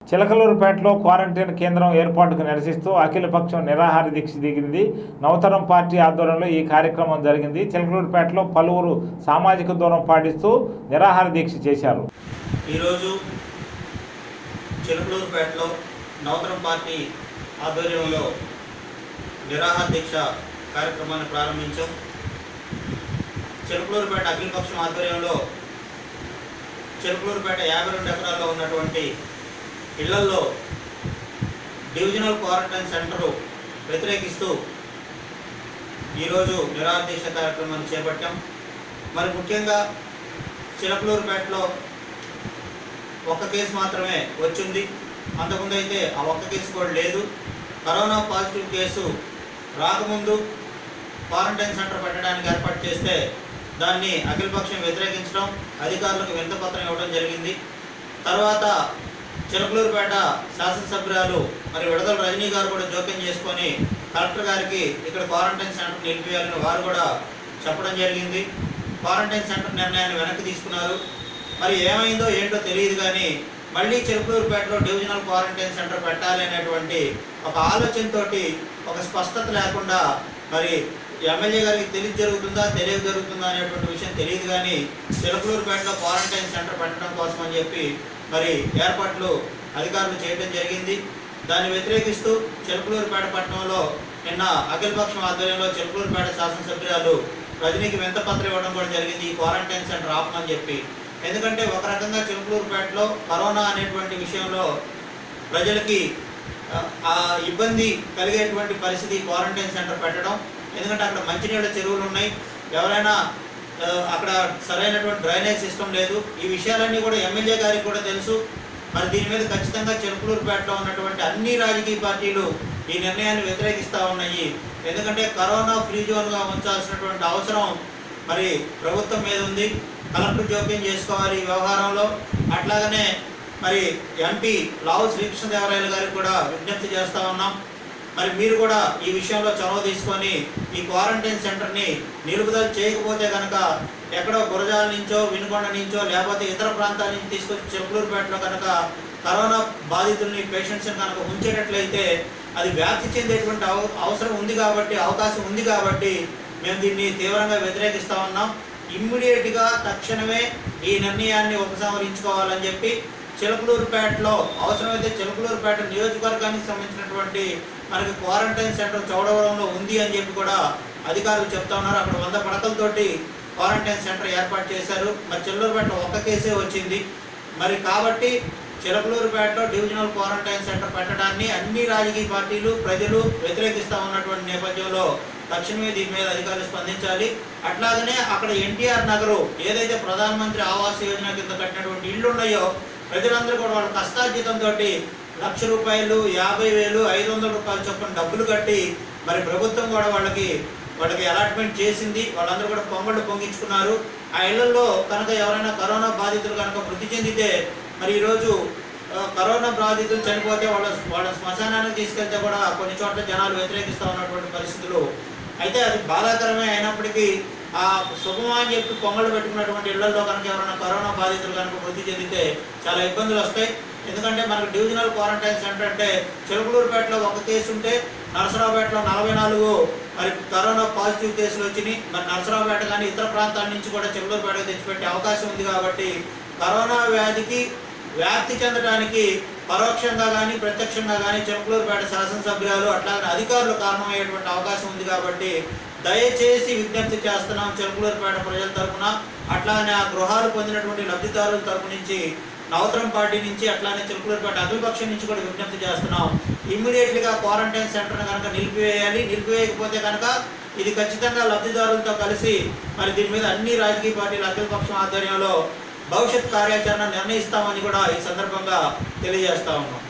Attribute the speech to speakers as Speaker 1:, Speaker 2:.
Speaker 1: చిలకలూరుపేటలో quarantine కేంద్రం ఏర్పాటుకు నిరసిస్తూ అఖిలపక్షం నిరాహార దీక్ష దిగింది నవతరం పార్టీ ఆధ్వర్యంలో ఈ కార్యక్రమం జరిగింది చిలకలూరుపేటలో పలువురు సామాజిక దూరం పాటిస్తూ నిరాహార దీక్ష చేశారు
Speaker 2: ఈరోజు చిలకలూరుపేటలో నవతరం పార్టీ ఆధ్వర్యంలో నిరాహార దీక్ష కార్యక్రమాన్ని ప్రారంభించాం చిలకలూరుపేట అఖిలపక్షం ఆధ్వర్యంలో చిలకలూరుపేట యాభై రెండు ఎకరాల్లో ఉన్నటువంటి ఇళ్లల్లో డివిజనల్ క్వారంటైన్ సెంటరు వ్యతిరేకిస్తూ ఈరోజు నిరాహార దీక్ష కార్యక్రమాన్ని చేపట్టాం మరి ముఖ్యంగా చిలకలూరుపేటలో ఒక్క కేసు మాత్రమే వచ్చింది అంతకుముందు అయితే ఆ ఒక్క కేసు కూడా లేదు కరోనా పాజిటివ్ కేసు రాకముందు క్వారంటైన్ సెంటర్ పెట్టడానికి ఏర్పాటు చేస్తే దాన్ని అఖిలపక్షం వ్యతిరేకించడం అధికారులకు వింతపత్రం ఇవ్వడం జరిగింది తర్వాత చిలకలూరుపేట శాసనసభ్యురాలు మరి విడదల రజనీ గారు కూడా జోక్యం చేసుకొని కలెక్టర్ గారికి ఇక్కడ క్వారంటైన్ సెంటర్ నిలిపివేయాలని వారు కూడా చెప్పడం జరిగింది క్వారంటైన్ సెంటర్ నిర్ణయాన్ని వెనక్కి తీసుకున్నారు మరి ఏమైందో ఏంటో తెలియదు కానీ మళ్ళీ చిలకలూరుపేటలో డివిజనల్ క్వారంటైన్ సెంటర్ పెట్టాలి అనేటువంటి ఒక ఆలోచనతోటి ఒక స్పష్టత లేకుండా మరి ఎమ్మెల్యే గారికి తెలియ జరుగుతుందా తెలియక జరుగుతుందా అనేటువంటి విషయం తెలియదు కానీ చిలకలూరుపేటలో క్వారంటైన్ సెంటర్ పెట్టడం కోసం అని చెప్పి మరి ఏర్పాట్లు అధికారులు చేయడం జరిగింది దాన్ని వ్యతిరేకిస్తూ చిలకలూరుపేట పట్టణంలో నిన్న అఖిలపక్షం ఆధ్వర్యంలో చిలకలూరుపేట శాసనసభ్యురాలు రజనీకి వింతపత్రం ఇవ్వడం కూడా జరిగింది ఈ క్వారంటైన్ సెంటర్ ఆపమని చెప్పి ఎందుకంటే ఒక రకంగా చిలుకలూరుపేటలో కరోనా అనేటువంటి విషయంలో ప్రజలకి ఆ, ఆ ఇబ్బంది కలిగేటువంటి పరిస్థితి క్వారంటైన్ సెంటర్ పెట్టడం ఎందుకంటే అక్కడ మంచినీళ్ళ చెరువులు ఉన్నాయి ఎవరైనా ఆ, అక్కడ సరైనటువంటి డ్రైనేజ్ సిస్టమ్ లేదు ఈ విషయాలన్నీ కూడా ఎమ్మెల్యే గారికి కూడా తెలుసు మరి దీని మీద ఖచ్చితంగా చిలుకలూరుపేటలో ఉన్నటువంటి అన్ని రాజకీయ పార్టీలు ఈ నిర్ణయాన్ని వ్యతిరేకిస్తూ ఉన్నాయి ఎందుకంటే కరోనా ఫ్రీ జోన్గా ఉంచాల్సినటువంటి అవసరం మరి ప్రభుత్వం మీద ఉంది కలెక్టర్ జోక్యం చేసుకోవాలి ఈ వ్యవహారంలో అట్లాగనే మరి ఎంపీ లావు శ్రీకృష్ణదేవరాయలు గారికి కూడా విజ్ఞప్తి చేస్తా ఉన్నాం మరి మీరు కూడా ఈ విషయంలో చొరవ తీసుకొని ఈ క్వారంటైన్ సెంటర్ని నిలుపుదల చేయకపోతే కనుక ఎక్కడో గురజాల నుంచో వినుకొండ నుంచో లేకపోతే ఇతర ప్రాంతాల నుంచి తీసుకొచ్చి చెప్పులూరుపేటలో కనుక కరోనా బాధితుల్ని పేషెంట్స్ని కనుక ఉంచేటట్లయితే అది వ్యాప్తి చెందేటువంటి అవ- అవసరం ఉంది కాబట్టి అవకాశం ఉంది కాబట్టి మేము దీన్ని తీవ్రంగా వ్యతిరేకిస్తా ఉన్నాం ఇమ్మీడియట్గా తక్షణమే ఈ నిర్ణయాన్ని ఉపసంహరించుకోవాలని చెప్పి చిలకలూరుపేటలో అవసరమైతే చిలకలూరుపేట నియోజకవర్గానికి సంబంధించినటువంటి మనకి క్వారంటైన్ సెంటర్ చౌడవరంలో ఉంది అని చెప్పి కూడా అధికారులు చెప్తా ఉన్నారు అక్కడ వంద పడకలతోటి క్వారంటైన్ సెంటర్ ఏర్పాటు చేశారు మరి చిల్లూరుపేటలో ఒక్క కేసే వచ్చింది మరి కాబట్టి చిలకలూరుపేటలో డివిజనల్ క్వారంటైన్ సెంటర్ పెట్టడాన్ని అన్ని రాజకీయ పార్టీలు ప్రజలు వ్యతిరేకిస్తూ ఉన్నటువంటి నేపథ్యంలో తక్షణమే దీని మీద అధికారులు స్పందించాలి అట్లాగనే అక్కడ ఎన్టీఆర్ నగరు ఏదైతే ప్రధానమంత్రి ఆవాస్ యోజన కింద కట్టినటువంటి ఇళ్ళు ఉన్నాయో ప్రజలందరూ కూడా వాళ్ళ కష్టార్జితంతో లక్ష రూపాయలు యాభై వేలు ఐదు వందల రూపాయలు చొప్పున డబ్బులు కట్టి మరి ప్రభుత్వం కూడా వాళ్ళకి వాళ్ళకి అలాట్మెంట్ చేసింది వాళ్ళందరూ కూడా పొంగళ్ళు పొంగించుకున్నారు ఆ ఇళ్లలో కనుక ఎవరైనా కరోనా బాధితులు కనుక మృతి చెందితే మరి ఈరోజు ఆ, కరోనా బాధితులు చనిపోతే వాళ్ళ వాళ్ళ శ్మశానానికి తీసుకెళ్తే కూడా కొన్ని చోట్ల జనాలు వ్యతిరేకిస్తూ ఉన్నటువంటి పరిస్థితులు అయితే అది బాధాకరమే అయినప్పటికీ ఆ శుభమా అని చెప్పి పొంగళ్ళు పెట్టుకున్నటువంటి ఇళ్లలో కనుక ఎవరైనా కరోనా బాధితులు కనుక మృతి చెందితే చాలా ఇబ్బందులు వస్తాయి ఎందుకంటే మనకు డివిజనల్ క్వారంటైన్ సెంటర్ అంటే చిలకలూరుపేటలో ఒక కేసు ఉంటే నరసరావుపేటలో నలభై నాలుగు మరి కరోనా పాజిటివ్ కేసులు వచ్చినాయి మరి నరసరావుపేట కానీ ఇతర ప్రాంతాల నుంచి కూడా చిలకలూరుపేటకు తెచ్చిపెట్టే అవకాశం ఉంది కాబట్టి కరోనా వ్యాధికి వ్యాప్తి చెందడానికి పరోక్షంగా కానీ ప్రత్యక్షంగా కానీ చిలకలూరుపేట శాసనసభ్యులు అట్లాగే అధికారులు కారణమయ్యేటువంటి అవకాశం ఉంది కాబట్టి దయచేసి విజ్ఞప్తి చేస్తున్నాం చిలకలూరుపేట ప్రజల తరపున అట్లానే ఆ గృహాలు పొందినటువంటి లబ్ధిదారుల తరపు నుంచి నవతరం పార్టీ నుంచి అట్లానే చిలకలూరుపేట అఖిలపక్షం నుంచి కూడా విజ్ఞప్తి చేస్తున్నాం ఇమ్మీడియట్లీగా క్వారంటైన్ సెంటర్ కనుక నిలిపివేయాలి నిలిపివేయకపోతే కనుక ఇది ఖచ్చితంగా లబ్ధిదారులతో కలిసి మరి దీని మీద అన్ని రాజకీయ పార్టీల అఖిలపక్షం ఆధ్వర్యంలో భవిష్యత్ కార్యాచరణ నిర్ణయిస్తామని కూడా ఈ సందర్భంగా తెలియజేస్తా ఉన్నాం